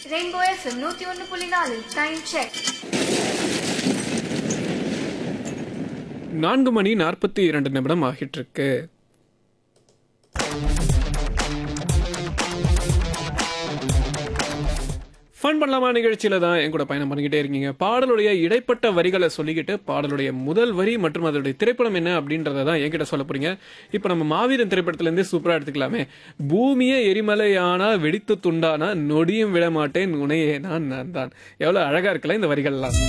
Rainbow FM நூத்தி ஒன்னு புள்ளி நாலு டைம் செக் நான்கு மணி நாற்பத்தி இரண்டு நிமிடம் ஆகிட்டு இருக்கு ஃபன் பண்ணலாமா நிகழ்ச்சியில தான் என் கூட பயணம் பண்ணிக்கிட்டே இருக்கீங்க பாடலுடைய இடைப்பட்ட வரிகளை சொல்லிக்கிட்டு பாடலுடைய முதல் வரி மற்றும் அதோடைய திரைப்படம் என்ன அப்படின்றத தான் என்கிட்ட சொல்ல போறீங்க இப்போ நம்ம மாவீரன் திரைப்படத்திலேருந்தே சூப்பராக எடுத்துக்கலாமே பூமியே எரிமலையானா வெடித்து துண்டானா நொடியும் விட மாட்டேன் உனையே நான் நான் தான் எவ்வளோ அழகா இருக்கல இந்த வரிகள்லாம்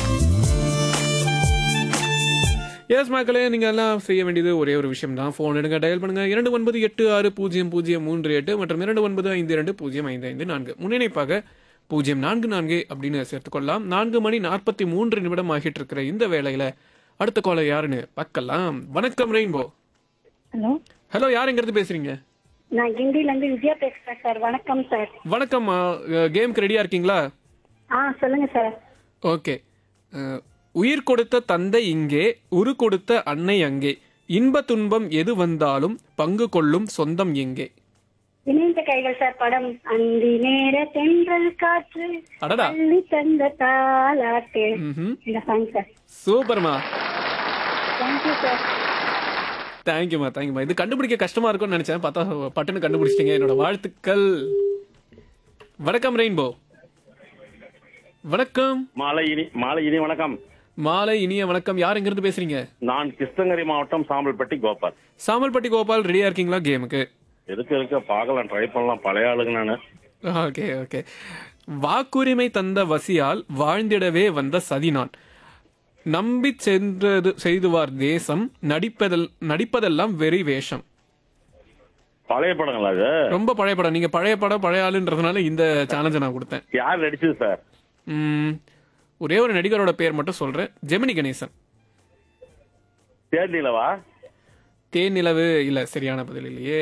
எஸ் மக்களே நீங்கள் எல்லாம் செய்ய வேண்டியது ஒரே ஒரு விஷயம் தான் ஃபோன் எடுங்க டயல் பண்ணுங்க இரண்டு ஒன்பது எட்டு ஆறு பூஜ்ஜியம் பூஜ்ஜியம் மூன்று எட்டு மற்றும் இரண்டு ஒன்பது ஐந்து இரண்டு பூஜ்ஜியம் ஐந்து ஐந்து நான்கு முன்னிணைப்பாக பூஜ்ஜியம் நான்கு நான்கு அப்படின்னு சேர்த்துக்கொள்ளலாம் நான்கு மணி நாற்பத்தி மூன்று நிமிடம் ஆகிட்டு இருக்கிற இந்த வேளையில அடுத்த காலை யாருன்னு பார்க்கலாம் வணக்கம் ரெயின்போ ஹலோ ஹலோ யாருங்கிறது பேசுறீங்க நான் கிண்டில இருந்து விஜயா பேசுறேன் சார் வணக்கம் சார் வணக்கம் கேமுக்கு ரெடியா இருக்கீங்களா ஆ சொல்லுங்க சார் ஓகே அஹ், உயிர் கொடுத்த தந்தை இங்கே உரு கொடுத்த அன்னை அங்கே இன்ப துன்பம் எது வந்தாலும் பங்கு கொள்ளும் சொந்தம் எங்கே இணைந்த கைகள் சார் படம் அந்தி நேர தென்றல் காற்று அடடா அள்ளி தந்த தாலாட்டு ம்ஹும். இந்த சாங் சார் சூப்பர்மா தேங்க்யூ சார் தேங்க்யூமா தேங்க்யூமா இது கண்டுபிடிக்க கஷ்டமா இருக்கும்னு நினைச்சேன் பார்த்தா பட்டுன்னு கண்டுபிடிச்சிட்டீங்க என்னோட வாழ்த்துக்கள் வணக்கம் ரெயின்போ வணக்கம் மாலை இனி மாலை இனி வணக்கம் மாலை இனிய வணக்கம் யார் எங்கிருந்து பேசுறீங்க நான் கிருஷ்ணகிரி மாவட்டம் சாம்பல்பட்டி கோபால் சாமல்பட்டி கோபால் ரெடியா இருக்கீங்களா கேமுக்கு இருக்க இருக்க பார்க்கலாம் ட்ரை பண்ணலாம் பழைய ஆளுங்க நானு ஓகே ஓகே வாக்குரிமை தந்த வசியால் வாழ்ந்திடவே வந்த சதினான் நம்பி சென்றது செய்துவார் தேசம் நடிப்பதல் நடிப்பதெல்லாம் வெறி வேஷம் பழைய படங்களா அது ரொம்ப பழைய படம் நீங்க பழைய படம் பழைய ஆளுன்றதுனால இந்த சேலஞ்சை நான் கொடுத்தேன் யார் நடிச்சது சார் ம், ஒரே ஒரு நடிகரோட பேர் மட்டும் சொல்றேன் ஜெமினி கணேசன் தேர்நிலவா தேன் நிலவு இல்ல சரியான பதில் இல்லையே